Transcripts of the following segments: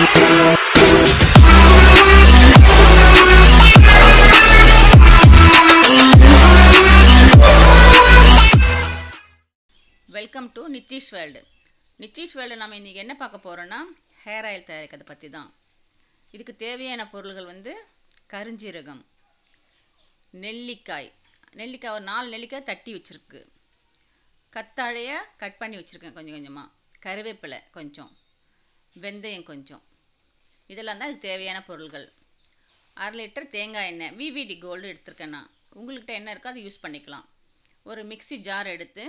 welcome to Nithish world Nithish world நம்ம இன்றைக்கி என்ன பார்க்க போகிறோன்னா ஹேர் ஆயில் தயாரிக்கிறத பற்றி தான் இதுக்கு தேவையான பொருள்கள் வந்து கருஞ்சீரகம் நெல்லிக்காய் நெல்லிக்காய் ஒரு நாலு நெல்லிக்காய் தட்டி வச்சுருக்கு கத்தாழையை கட் பண்ணி வச்சுருக்கேன் கொஞ்சம் கொஞ்சமாக கருவேப்பிலை கொஞ்சம் வெந்தயம் கொஞ்சம் இதெல்லாம் தான் இதுக்கு தேவையான பொருள்கள் அரை லிட்டர் தேங்காய் எண்ணெய் விவிடி கோல்டு எடுத்திருக்கேன் நான் உங்கள்கிட்ட என்ன இருக்கோ அதை யூஸ் பண்ணிக்கலாம் ஒரு மிக்ஸி ஜார் எடுத்து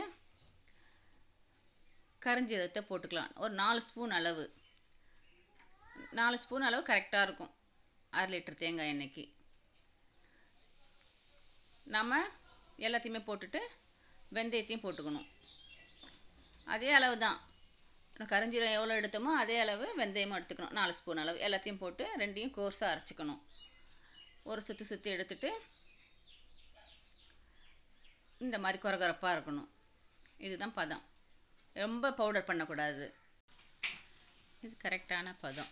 கரிஞ்சீரகத்தை போட்டுக்கலாம் ஒரு நாலு ஸ்பூன் அளவு நாலு ஸ்பூன் அளவு கரெக்டாக இருக்கும் அரை லிட்டர் தேங்காய் எண்ணெய்க்கு நம்ம எல்லாத்தையுமே போட்டுட்டு வெந்தயத்தையும் போட்டுக்கணும் அதே அளவு தான் கரிஞ்சீரகம் எவ்வளோ எடுத்தோமோ அதே அளவு வெந்தயமும் எடுத்துக்கணும் நாலு ஸ்பூன் அளவு எல்லாத்தையும் போட்டு ரெண்டையும் கோர்ஸாக அரைச்சிக்கணும் ஒரு சுற்றி சுற்றி எடுத்துட்டு இந்த மாதிரி குறகுறப்பாக இருக்கணும் இதுதான் பதம் ரொம்ப பவுடர் பண்ணக்கூடாது இது கரெக்டான பதம்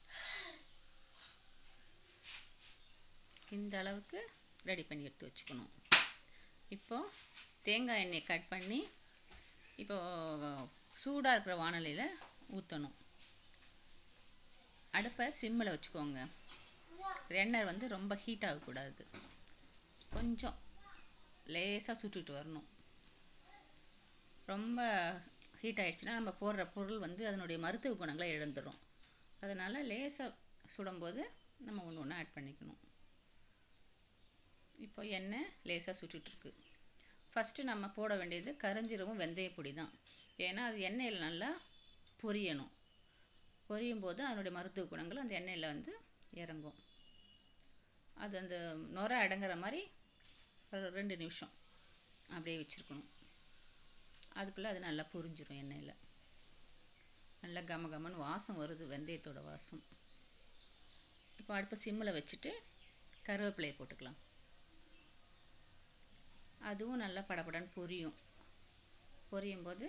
இந்த அளவுக்கு ரெடி பண்ணி எடுத்து வச்சுக்கணும் இப்போ தேங்காய் எண்ணெயை கட் பண்ணி இப்போ சூடாக இருக்கிற வானலியில் ஊற்றணும் அடுப்பை சிம்மில் வச்சுக்கோங்க எண்ணெய் வந்து ரொம்ப ஹீட் ஆகக்கூடாது கொஞ்சம் லேசாக சுட்டுட்டு வரணும் ரொம்ப ஹீட் ஆயிடுச்சுன்னா நம்ம போடுற பொருள் வந்து அதனுடைய மருத்துவ குணங்களை இழந்துடும் அதனால் லேசாக சுடும்போது நம்ம ஒன்று ஒன்று ஆட் பண்ணிக்கணும் இப்போ எண்ணெய் லேசாக சுட்டுட்ருக்கு ஃபஸ்ட்டு நம்ம போட வேண்டியது கரிஞ்சீரகம் வெந்தய பொடி தான் ஏன்னா அது எண்ணெயில் நல்லா பொரியணும் பொரியும் போது அதனுடைய மருத்துவ குணங்கள் அந்த எண்ணெயில் வந்து இறங்கும் அது அந்த நுர அடங்குற மாதிரி ஒரு ரெண்டு நிமிஷம் அப்படியே வச்சுருக்கணும் அதுக்குள்ளே அது நல்லா புரிஞ்சிடும் எண்ணெயில் நல்லா கம கமன்னு வாசம் வருது வெந்தயத்தோட வாசம் இப்போ அடுப்பு சிம்மில் வச்சுட்டு கருவேப்பிலையை போட்டுக்கலாம் அதுவும் நல்லா படபடன்னு பொரியும் பொரியும் போது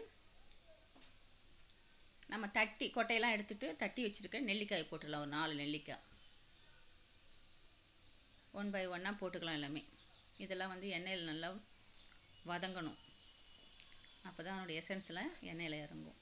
நம்ம தட்டி கொட்டையெல்லாம் எடுத்துட்டு தட்டி வச்சுருக்க நெல்லிக்காய் போட்டுடலாம் ஒரு நாலு நெல்லிக்காய் ஒன் பை ஒன்னாக போட்டுக்கலாம் எல்லாமே இதெல்லாம் வந்து எண்ணெயில் நல்லா வதங்கணும் அப்போ தான் அதனுடைய எசன்ஸில் எண்ணெயில் இறங்கும்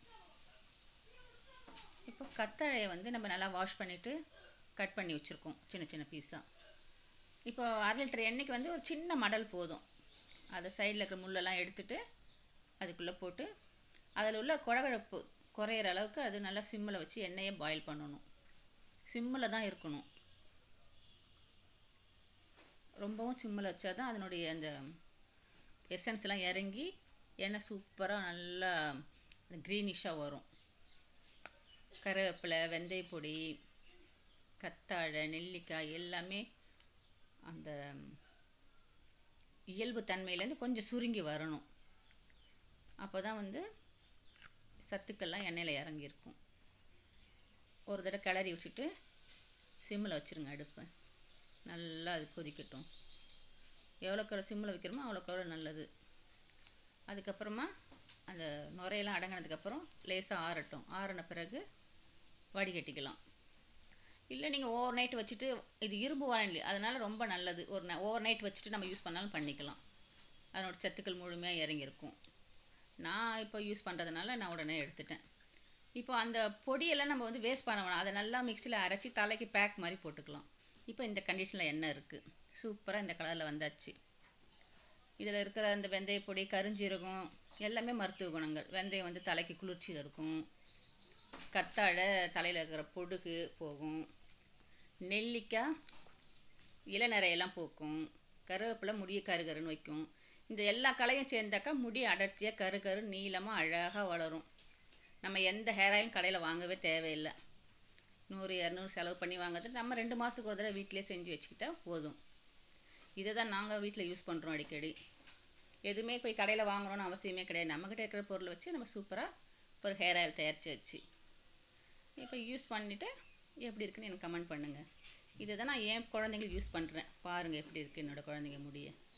இப்போ கத்தாழையை வந்து நம்ம நல்லா வாஷ் பண்ணிவிட்டு கட் பண்ணி வச்சுருக்கோம் சின்ன சின்ன பீஸாக இப்போ அரை லிட்டர் எண்ணெய்க்கு வந்து ஒரு சின்ன மடல் போதும் அதை சைடில் இருக்கிற முள்ளெல்லாம் எடுத்துட்டு அதுக்குள்ளே போட்டு அதில் உள்ள குழகழப்பு குறையிற அளவுக்கு அது நல்லா சிம்மில் வச்சு எண்ணெயை பாயில் பண்ணணும் சிம்மில் தான் இருக்கணும் ரொம்பவும் சிம்மில் வச்சா தான் அதனுடைய அந்த எசன்ஸ்லாம் இறங்கி எண்ணெய் சூப்பராக நல்லா க்ரீனிஷாக வரும் கருவேப்பிலை வெந்தய பொடி கத்தாழை நெல்லிக்காய் எல்லாமே அந்த இயல்பு தன்மையிலேருந்து கொஞ்சம் சுருங்கி வரணும் அப்போ தான் வந்து சத்துக்கள்லாம் எண்ணெயில் இறங்கியிருக்கும் ஒரு தடவை கிளறி விட்டுட்டு சிம்மில் வச்சுருங்க அடுப்பை நல்லா அது கொதிக்கட்டும் எவ்வளோக்கு சிம்மில் வைக்கிறோமோ அவ்வளோக்கு எவ்வளோ நல்லது அதுக்கப்புறமா அந்த நுரையெல்லாம் அடங்கினதுக்கப்புறம் லேசாக ஆறட்டும் ஆறின பிறகு வடிகட்டிக்கலாம் இல்லை நீங்கள் ஓவர் நைட் வச்சுட்டு இது இரும்பு வாழை அதனால் ரொம்ப நல்லது ஒரு ஓவர் நைட் வச்சுட்டு நம்ம யூஸ் பண்ணாலும் பண்ணிக்கலாம் அதனோட சத்துக்கள் முழுமையாக இறங்கியிருக்கும் நான் இப்போ யூஸ் பண்ணுறதுனால நான் உடனே எடுத்துட்டேன் இப்போ அந்த பொடியெல்லாம் நம்ம வந்து வேஸ்ட் பண்ண வேணாம் அதை நல்லா மிக்சியில் அரைச்சி தலைக்கு பேக் மாதிரி போட்டுக்கலாம் இப்போ இந்த கண்டிஷனில் எண்ணெய் இருக்குது சூப்பராக இந்த கலரில் வந்தாச்சு இதில் இருக்கிற அந்த வெந்தய பொடி கருஞ்சீரகம் எல்லாமே மருத்துவ குணங்கள் வெந்தயம் வந்து தலைக்கு குளிர்ச்சி இருக்கும் கத்தாழை தலையில் இருக்கிற பொடுகு போகும் நெல்லிக்காய் இளநரையெல்லாம் போக்கும் கருவேப்பிலை முடியை கருகருன்னு வைக்கும் இந்த எல்லா கலையும் சேர்ந்தாக்கா முடி அடர்த்தியாக கரு கரு நீளமாக அழகாக வளரும் நம்ம எந்த ஹேர் ஆயிலும் கடையில் வாங்கவே தேவையில்லை நூறு இரநூறு செலவு பண்ணி வாங்குறது நம்ம ரெண்டு மாதத்துக்கு ஒரு தடவை வீட்டிலே செஞ்சு வச்சுக்கிட்டா போதும் இதை தான் நாங்கள் வீட்டில் யூஸ் பண்ணுறோம் அடிக்கடி எதுவுமே போய் கடையில் வாங்குறோன்னு அவசியமே கிடையாது நம்மக்கிட்ட இருக்கிற பொருளை வச்சு நம்ம சூப்பராக ஒரு ஹேர் ஆயில் தயாரித்து வச்சு இப்போ யூஸ் பண்ணிவிட்டு எப்படி இருக்குன்னு எனக்கு கமெண்ட் பண்ணுங்கள் இதை தான் நான் என் குழந்தைங்களுக்கு யூஸ் பண்ணுறேன் பாருங்கள் எப்படி இருக்குது என்னோடய குழந்தைங்க முடிய